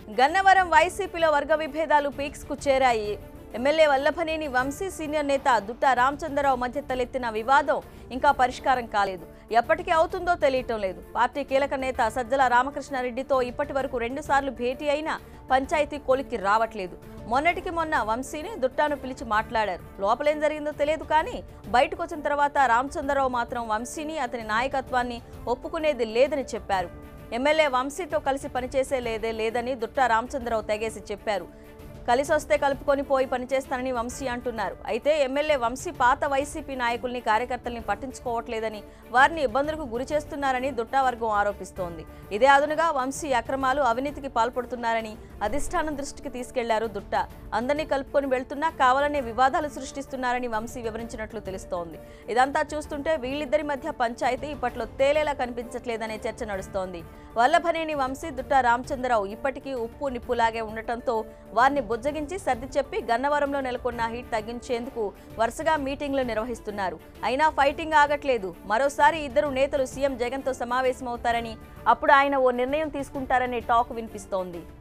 గన్నవరం వైసీపీలో వర్గ విభేదాలు పీక్స్ కు చేరాయి ఎమ్మెల్యే వల్లభనేని వంశీ సీనియర్ నేత దుట్టా రామచంద్రరావు మధ్య తలెత్తిన వివాదం ఇంకా పరిష్కారం కాలేదు ఎప్పటికీ అవుతుందో తెలియటం లేదు పార్టీ కీలక నేత సజ్జల రామకృష్ణారెడ్డితో ఇప్పటి వరకు రెండుసార్లు భేటీ అయినా పంచాయతీ కొలిక్కి రావట్లేదు మొన్నటికి మొన్న వంశీని దుట్టాను పిలిచి మాట్లాడారు లోపలేం జరిగిందో తెలియదు కానీ బయటకు వచ్చిన తర్వాత రామచంద్రరావు మాత్రం వంశీని అతని నాయకత్వాన్ని ఒప్పుకునేది లేదని చెప్పారు ఎమ్మెల్యే వంశీతో కలిసి పనిచేసే లేదే లేదని దుట్టా రామచంద్రరావు తెగేసి చెప్పారు కలిసి వస్తే కలుపుకొని పోయి పనిచేస్తానని వంశీ అంటున్నారు అయితే ఎమ్మెల్యే వంశీ పాత వైసీపీ నాయకుల్ని కార్యకర్తల్ని పట్టించుకోవట్లేదని వారిని ఇబ్బందులకు గురి చేస్తున్నారని దుట్టా వర్గం ఆరోపిస్తోంది ఇదే అదునుగా వంశీ అక్రమాలు అవినీతికి పాల్పడుతున్నారని అధిష్టానం దృష్టికి తీసుకెళ్లారు దుట్టా అందరినీ కలుపుకొని వెళ్తున్నా కావాలనే వివాదాలు సృష్టిస్తున్నారని వంశీ వివరించినట్లు తెలుస్తోంది ఇదంతా చూస్తుంటే వీళ్ళిద్దరి మధ్య పంచాయతీ ఇప్పట్లో తేలేలా కనిపించట్లేదనే చర్చ నడుస్తోంది వల్లభనేని వంశీ దుట్టా రామచంద్రరావు ఇప్పటికీ ఉప్పు నిప్పులాగే ఉండటంతో వారిని బుజ్జగించి సర్ది చెప్పి గన్నవరంలో నెలకొన్న హీట్ తగ్గించేందుకు వరుసగా మీటింగ్లు నిర్వహిస్తున్నారు అయినా ఫైటింగ్ ఆగట్లేదు మరోసారి ఇద్దరు నేతలు సీఎం జగన్తో సమావేశమవుతారని అప్పుడు ఆయన ఓ నిర్ణయం తీసుకుంటారనే టాక్ వినిపిస్తోంది